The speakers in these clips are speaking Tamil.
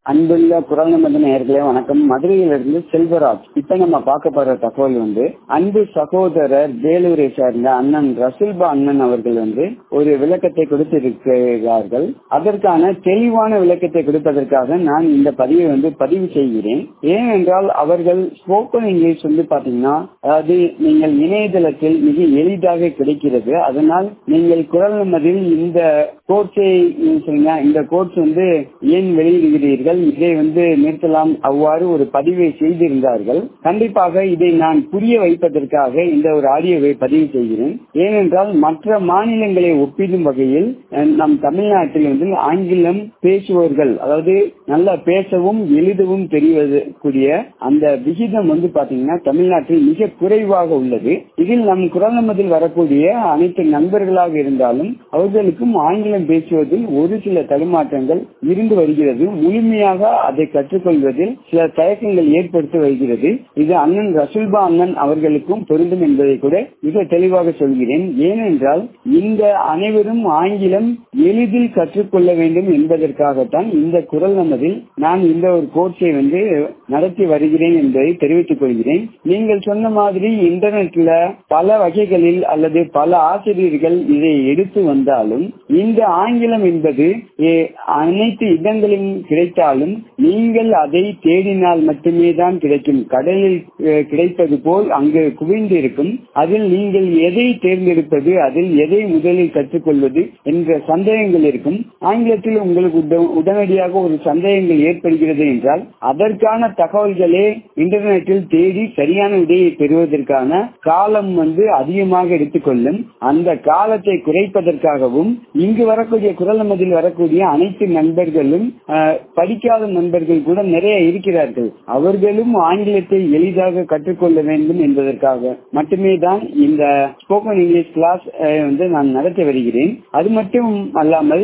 அன்புள்ள குரல் நமது நேயர்களே வணக்கம் மதுரையிலிருந்து செல்வராஜ் இப்ப நம்ம பார்க்க போற தகவல் வந்து அன்பு சகோதரர் வேலூரை சேர்ந்த அண்ணன் ரசுல்பா அண்ணன் அவர்கள் வந்து ஒரு விளக்கத்தை கொடுத்திருக்கிறார்கள் அதற்கான தெளிவான விளக்கத்தை கொடுப்பதற்காக நான் இந்த பதிவை வந்து பதிவு செய்கிறேன் ஏனென்றால் அவர்கள் ஸ்போக்கன் இங்கிலீஷ் வந்து பாத்தீங்கன்னா அதாவது நீங்கள் இணையதளத்தில் மிக எளிதாக கிடைக்கிறது அதனால் நீங்கள் குரல் நமதில் இந்த கோர்ஸை சொல்லுங்க இந்த கோர்ஸ் வந்து ஏன் வெளியிடுகிறீர்கள் இதை வந்து நிறுத்தலாம் அவ்வாறு ஒரு பதிவை செய்திருந்தார்கள் கண்டிப்பாக இதை நான் புரிய வைப்பதற்காக இந்த ஒரு ஆடியோவை பதிவு செய்கிறேன் ஏனென்றால் மற்ற மாநிலங்களை ஒப்பிடும் வகையில் நம் தமிழ்நாட்டில் வந்து ஆங்கிலம் பேசுவோர்கள் அதாவது நல்லா பேசவும் எழுதவும் தெரிவது கூடிய அந்த விகிதம் வந்து பாத்தீங்கன்னா தமிழ்நாட்டில் மிக குறைவாக உள்ளது இதில் நம் குரல் நமதில் வரக்கூடிய அனைத்து நண்பர்களாக இருந்தாலும் அவர்களுக்கும் ஆங்கிலம் பேசுவதில் ஒரு சில தடுமாற்றங்கள் இருந்து வருகிறது முழுமையாக அதை கற்றுக்கொள்வதில் சில தயக்கங்கள் ஏற்படுத்தி வருகிறது இது அண்ணன் ரசுல்பா அண்ணன் அவர்களுக்கும் பொருந்தும் என்பதை கூட மிக தெளிவாக சொல்கிறேன் ஏனென்றால் இந்த அனைவரும் ஆங்கிலம் எளிதில் கற்றுக்கொள்ள வேண்டும் என்பதற்காகத்தான் இந்த குரல் நமதில் நான் இந்த ஒரு கோர்ஸை வந்து நடத்தி வருகிறேன் என்பதை தெரிவித்துக் கொள்கிறேன் நீங்கள் சொன்ன மாதிரி இன்டர்நெட்ல பல வகைகளில் அல்லது பல ஆசிரியர்கள் இதை எடுத்து வந்தாலும் இந்த ஆங்கிலம் என்பது அனைத்து இடங்களிலும் கிடைத்தாலும் நீங்கள் அதை தேடினால் மட்டுமே தான் கிடைக்கும் கடலில் கிடைப்பது போல் அங்கு குவிந்து இருக்கும் அதில் நீங்கள் எதை தேர்ந்தெடுப்பது அதில் எதை முதலில் கற்றுக்கொள்வது என்ற சந்தேகங்கள் இருக்கும் ஆங்கிலத்தில் உங்களுக்கு உடனடியாக ஒரு சந்தேகங்கள் ஏற்படுகிறது என்றால் அதற்கான தகவல்களே இன்டர்நெட்டில் தேடி சரியான விடையை பெறுவதற்கான காலம் வந்து அதிகமாக எடுத்துக்கொள்ளும் அந்த காலத்தை குறைப்பதற்காகவும் இங்கு வரக்கூடிய குரல் நமதில் வரக்கூடிய அனைத்து நண்பர்களும் படிக்காத நண்பர்கள் கூட நிறைய இருக்கிறார்கள் அவர்களும் ஆங்கிலத்தை எளிதாக கற்றுக்கொள்ள வேண்டும் என்பதற்காக மட்டுமே தான் இந்த ஸ்போக்கன் இங்கிலீஷ் கிளாஸ் வந்து நான் நடத்தி வருகிறேன் அது மட்டும் அல்லாமல்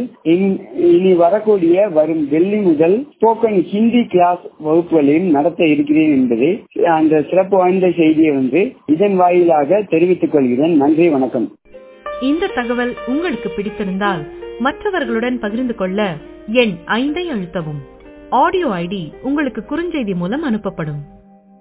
இனி வரக்கூடிய வரும் வெள்ளி முதல் ஸ்போக்கன் ஹிந்தி கிளாஸ் வகுப்புகளையும் நடத்த இருக்கிறேன் என்பதை அந்த சிறப்பு வாய்ந்த செய்தியை வந்து இதன் வாயிலாக தெரிவித்துக் கொள்கிறேன் நன்றி வணக்கம் இந்த தகவல் உங்களுக்கு பிடித்திருந்தால் மற்றவர்களுடன் பகிர்ந்து கொள்ள எண் ஐந்தை அழுத்தவும் ஆடியோ ஐடி உங்களுக்கு குறுஞ்செய்தி மூலம் அனுப்பப்படும்